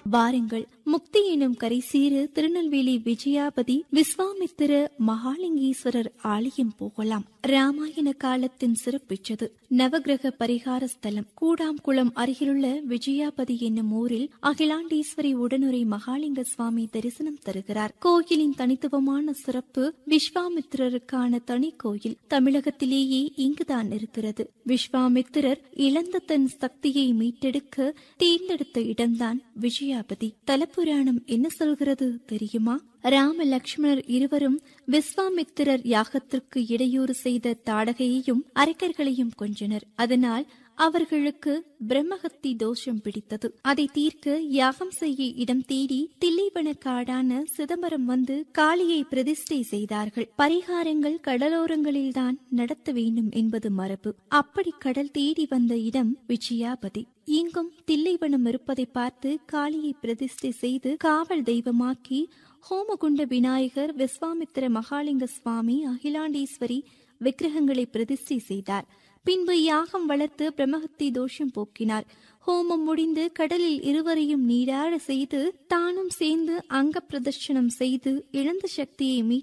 வாருங்கள் முக்தி எனும் கரைசீர திருநெல்வேலி விஜயாபதி விஸ்வாமித்திர மகாலிங்கீஸ்வரர் ஆலயம் போகலாம் ராமாயண காலத்தின் சிறப்பிச்சது நவகிரக பரிகார ஸ்தலம் கூடாம்குளம் அருகிலுள்ள விஜயாபதி என்னும் ஊரில் அகிலாண்டீஸ்வரி உடனுரை மகாலிங்க சுவாமி தரிசனம் தருகிறார் கோயிலின் தனித்துவமான சிறப்பு விஸ்வாமித்திரருக்கான தனி கோயில் தமிழகத்திலேயே இங்குதான் இருக்கிறது விஸ்வாமித்திரர் இழந்த தன் சக்தியை மீட்டெடுக்க தேர்ந்தெடுத்த இடம்தான் விஜயாபதி தலப்புராணம் என்ன சொல்கிறது தெரியுமா ராம லக்ஷ்மணர் இருவரும் விஸ்வாமித்திரர் யாகத்திற்கு இடையூறு செய்த தாடகையையும் அரக்கர்களையும் கொஞ்சனர் அதனால் அவர்களுக்கு பிரம்மஹத்தி தோஷம் பிடித்தது அதை தீர்க்க யாகம் செய்ய இடம் தேடி தில்லைவன காடான சிதம்பரம் வந்து காளியை பிரதிஷ்டை செய்தார்கள் பரிகாரங்கள் கடலோரங்களில்தான் நடத்த வேண்டும் என்பது மரபு அப்படி கடல் தேடி வந்த இடம் விஜயாபதி இங்கும் தில்லைவனம் இருப்பதை பார்த்து காளியை பிரதிஷ்டை செய்து காவல் தெய்வமாக்கி ஹோமகுண்ட விநாயகர் விஸ்வாமித்திர மகாலிங்க சுவாமி அகிலாண்டீஸ்வரி விக்கிரகங்களை பிரதிஷ்டை செய்தார் பின்பு யாகம் வளர்த்து பிரம்மஹத்தி தோஷம் போக்கினார் ஹோமம் முடிந்து கடலில் இருவரையும் நீராட செய்து தானும் சேர்ந்து அங்க பிரதர்ஷனம் செய்து இழந்த சக்தியை மீட்டு